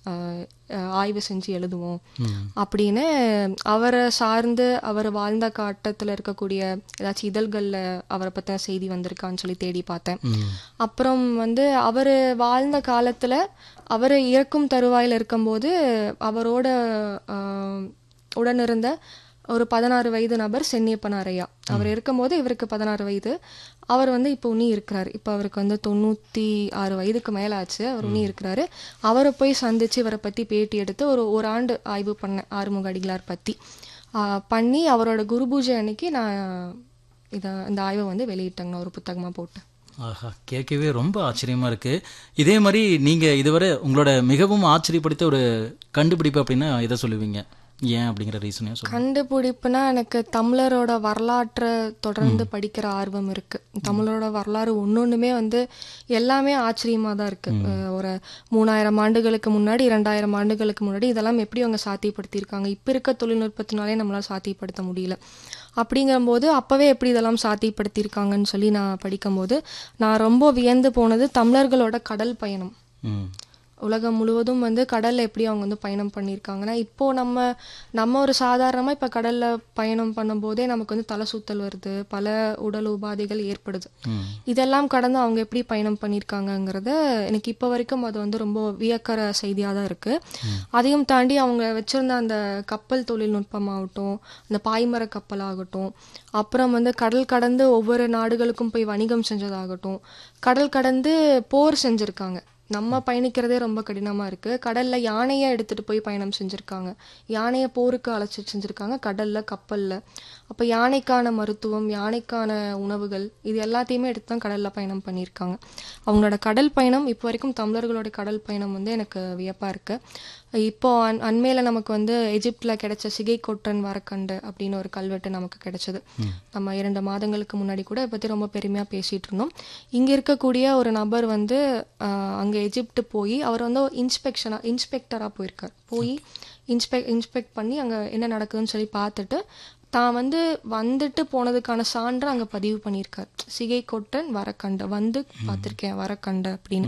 அஹ், அஹ், ஆய்வு செஞ்சு எழுதுவோம் அப்படின்னு அவரை சார்ந்து அவர் வாழ்ந்த காட்டத்தில் இருக்கக்கூடிய ஏதாச்சும் இதழ்களில் அவரை பற்றின செய்தி வந்திருக்கான்னு சொல்லி தேடி பார்த்தேன் அப்புறம் வந்து அவர் வாழ்ந்த காலத்தில் அவர் இறக்கும் தருவாயில் இருக்கும்போது அவரோட ஆஹ், உடனிருந்த ஒரு பதினாறு வயது நபர் சென்னியப்பனாரையா அவர் இருக்கும்போது இவருக்கு பதினாறு வயது அவர் வந்து இப்போ உன்னி இருக்கிறார் இப்போ அவருக்கு வந்து தொண்ணூற்றி ஆறு வயதுக்கு மேலே ஆச்சு அவர் உன்னி இருக்கிறாரு அவரை போய் சந்திச்சு இவரை பற்றி பேட்டி எடுத்து ஒரு ஒரு ஆண்டு ஆய்வு பண்ணேன் ஆறுமுக அடிகளார் பற்றி பண்ணி அவரோட குரு பூஜை அன்னைக்கு நான் இதை இந்த ஆய்வை வந்து வெளியிட்டேங்க நான் ஒரு புத்தகமாக போட்டு ஆஹா கேட்கவே ரொம்ப ஆச்சரியமா இருக்கு இதே மாதிரி நீங்க இதுவரை உங்களோட மிகவும் ஆச்சரியப்படுத்த ஒரு கண்டுபிடிப்பு அப்படின்னா எதை சொல்லுவீங்க ஏன் அப்படிங்கிற ரீசனையும் சொல்லுங்க கண்டுபிடிப்புனா எனக்கு தமிழரோட வரலாற்றை தொடர்ந்து படிக்கிற ஆர்வம் இருக்கு தமிழரோட வரலாறு ஒன்னொன்றுமே வந்து எல்லாமே ஆச்சரியமா தான் இருக்கு அஹ் ஒரு மூணாயிரம் ஆண்டுகளுக்கு முன்னாடி இரண்டாயிரம் ஆண்டுகளுக்கு முன்னாடி இதெல்லாம் எப்படி அவங்க சாத்தியப்படுத்தியிருக்காங்க இப்போ இருக்க தொழில்நுட்பத்தினாலே நம்மளால சாத்தியப்படுத்த முடியல அப்படிங்கும்போது அப்பவே எப்படி இதெல்லாம் சாத்தியப்படுத்தியிருக்காங்கன்னு சொல்லி நான் படிக்கும்போது நான் ரொம்ப வியந்து போனது தமிழர்களோட கடல் பயணம் ம் உலகம் முழுவதும் வந்து கடல்ல எப்படி அவங்க வந்து பயணம் பண்ணியிருக்காங்கன்னா இப்போ நம்ம நம்ம ஒரு சாதாரணமா இப்ப கடல்ல பயணம் பண்ணும்போதே நமக்கு வந்து தலை சுத்தல் வருது பல உடல் உபாதைகள் ஏற்படுது ம் இதெல்லாம் கடந்து அவங்க எப்படி பயணம் பண்ணியிருக்காங்கங்கிறத எனக்கு இப்போ வரைக்கும் அது வந்து ரொம்ப வியக்கிற செய்தியாக தான் இருக்கு அதையும் தாண்டி அவங்க வச்சிருந்த அந்த கப்பல் தொழில்நுட்பமாகட்டும் அந்த பாய்மர கப்பல் ஆகட்டும் அப்புறம் வந்து கடல் கடந்து ஒவ்வொரு நாடுகளுக்கும் போய் வணிகம் செஞ்சதாகட்டும் கடல் கடந்து போர் செஞ்சிருக்காங்க நம்ம பயணிக்கிறதே ரொம்ப கடினமா இருக்கு கடல்ல யானையை எடுத்துட்டு போய் பயணம் செஞ்சிருக்காங்க யானையை போருக்கு அழைச்சி செஞ்சிருக்காங்க கடல்ல கப்பல்ல அப்ப யானைக்கான மருத்துவம் யானைக்கான உணவுகள் இது எல்லாத்தையுமே எடுத்து தான் கடல்ல பயணம் பண்ணியிருக்காங்க அவங்களோட கடல் பயணம் இப்போ வரைக்கும் தமிழர்களோட கடல் பயணம் வந்து எனக்கு வியப்பா இருக்கு இப்போ அன் அண்மையில நமக்கு வந்து எஜிப்ட்ல கிடைச்ச சிகை கொட்டன் வரக்கண்டு அப்படின்னு ஒரு கல்வெட்டு நமக்கு கிடைச்சது நம்ம இரண்டு மாதங்களுக்கு முன்னாடி கூட இதை பத்தி ரொம்ப பெருமையா பேசிட்டு இருந்தோம் இங்க இருக்கக்கூடிய ஒரு நபர் வந்து ஆஹ், அங்க எஜிப்ட் போய் அவர் வந்து இன்ஸ்பெக்ஷனா இன்ஸ்பெக்டரா போயிருக்கார் போய் இன்ஸ்பெக்ட் இன்ஸ்பெக்ட் பண்ணி அங்க என்ன நடக்குதுன்னு சொல்லி பார்த்துட்டு தான் வந்து வந்துட்டு போனதுக்கான சான்று அங்க பதிவு பண்ணியிருக்கார் சிகை கொட்டன் வரக்கண்ட வந்து பார்த்திருக்கேன் வரக்கண்ட அப்படின்னு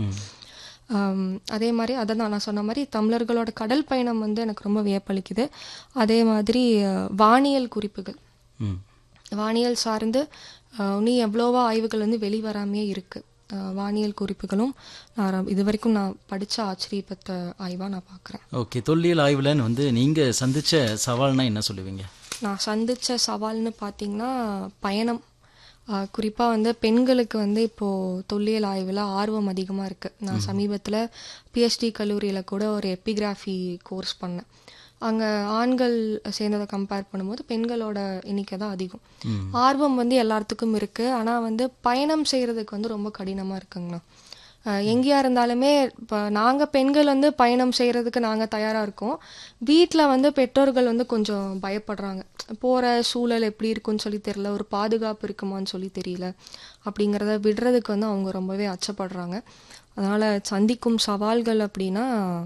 ஆம், அதே மாதிரி அதை தான் நான் சொன்ன மாதிரி தமிழர்களோட கடல் பயணம் வந்து எனக்கு ரொம்ப வியப்பளிக்குது அதே மாதிரி அஹ், வானியல் குறிப்புகள் ம் வானியல் சார்ந்து அஹ், இன்னும் எவ்வளோவா ஆய்வுகள் வந்து வெளிவராமையே இருக்கு அஹ், வானியல் குறிப்புகளும் நான் ரொம்ப- இது வரைக்கும் நான் படிச்ச ஆச்சரியப்பட்ட ஆய்வா நான் பார்க்குறேன் ஓகே தொல்லியல் ஆய்வுலன்னு வந்து நீங்க சந்திச்ச சவால்னா என்ன சொல்லுவீங்க நான் சந்திச்ச சவால்னு பார்த்தீங்கன்னா பயணம் ஆஹ் குறிப்பா வந்து பெண்களுக்கு வந்து இப்போ தொல்லியல் ஆய்வுல ஆர்வம் அதிகமா இருக்கு நான் சமீபத்துல பிஹெச்டி கல்லூரியில கூட ஒரு எபிகிராஃபி கோர்ஸ் பண்ணேன் அங்க ஆண்கள் சேர்ந்ததை கம்பேர் பண்ணும்போது பெண்களோட எண்ணிக்கை தான் அதிகம் ஆர்வம் வந்து எல்லாத்துக்கும் இருக்கு ஆனா வந்து பயணம் செய்யறதுக்கு வந்து ரொம்ப கடினமா இருக்குங்கண்ணா அஹ் எங்கேயா இருந்தாலுமே இப்போ நாங்கள் பெண்கள் வந்து பயணம் செய்கிறதுக்கு நாங்கள் தயாராக இருக்கோம் வீட்டில் வந்து பெற்றோர்கள் வந்து கொஞ்சம் பயப்படுறாங்க போகிற சூழல் எப்படி இருக்குன்னு சொல்லி தெரியல ஒரு பாதுகாப்பு இருக்குமான்னு சொல்லி தெரியல அப்படிங்கிறத விடுறதுக்கு வந்து அவங்க ரொம்பவே அச்சப்படுறாங்க அதனால் சந்திக்கும் சவால்கள் அப்படின்னா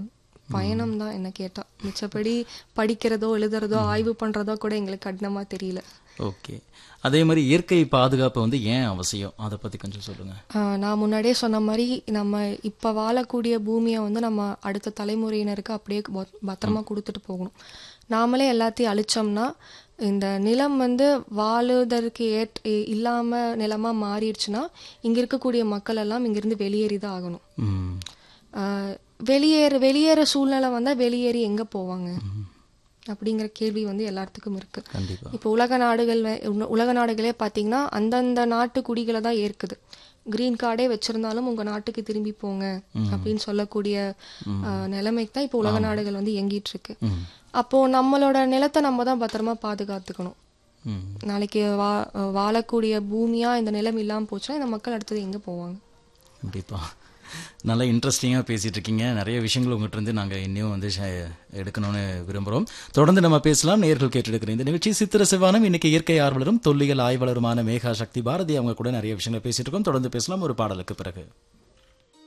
பயணம் தான் என்ன கேட்டால் மிச்சப்படி படிக்கிறதோ எழுதுறதோ ஆய்வு பண்ணுறதோ கூட எங்களுக்கு கடினமாக தெரியல ஓகே அதே மாதிரி இயற்கை பாதுகாப்பு வந்து ஏன் அவசியம் அதை பத்தி கொஞ்சம் சொல்லுங்க ஆஹ் நான் முன்னாடியே சொன்ன மாதிரி நம்ம இப்போ வாழக்கூடிய பூமியை வந்து நம்ம அடுத்த தலைமுறையினருக்கு அப்படியே பத்- பத்திரமா கொடுத்துட்டு போகணும் நாமளே எல்லாத்தையும் அழிச்சோம்னா இந்த நிலம் வந்து வாழுவதற்கு ஏற் இ- இல்லாம நிலமா மாறிடுச்சுன்னா இங்க இருக்கக்கூடிய மக்கள் எல்லாம் இங்கிருந்து வெளியேறி தான் ஆகணும் ம் ஆஹ் வெளியேற வெளியேற சூழ்நிலை வந்தா வெளியேறி எங்க போவாங்க அப்படிங்கிற கேள்வி வந்து எல்லாத்துக்கும் இருக்கு கண்டிப்பா இப்போ உலக நாடுகள் வே- உன- உலக நாடுகளே பார்த்தீங்கன்னா அந்தந்த நாட்டு குடிகளை தான் ஏற்குது கிரீன் கார்டே வச்சிருந்தாலும் உங்க நாட்டுக்கு திரும்பி போங்க அப்படின்னு சொல்லக்கூடிய ஆஹ், நிலைமைக்கு தான் இப்போ உலக நாடுகள் வந்து இயங்கிட்டு இருக்கு ம் அப்போ நம்மளோட நிலத்தை நம்ம தான் பத்திரமா பாதுகாத்துக்கணும் ம் நாளைக்கு வா வாழக்கூடிய பூமியா இந்த நிலம் இல்லாம போச்சுன்னா இந்த மக்கள் அடுத்தது எங்க போவாங்க கண்டிப்பா நல்லா இன்ட்ரெஸ்டிங்காக பேசிட்டு இருக்கீங்க நிறைய விஷயங்கள் உங்கள்கிட்ட இருந்து நாங்கள் இன்னும் வந்து ஷே- எடுக்கணும்னு விரும்புகிறோம் தொடர்ந்து நம்ம பேசலாம் நேர்கள் கேட்டெடுக்கிற இந்த நிகழ்ச்சி சித்திர சிவானம் இன்னைக்கு இயற்கை ஆர்வலரும் தொல்லியல் ஆய்வாளருமான மேகா சக்தி பாரதி அவங்க கூட நிறைய விஷயங்களை பேசிட்டு இருக்கோம் தொடர்ந்து பேசலாம் ஒரு பாடலுக்கு பிறகு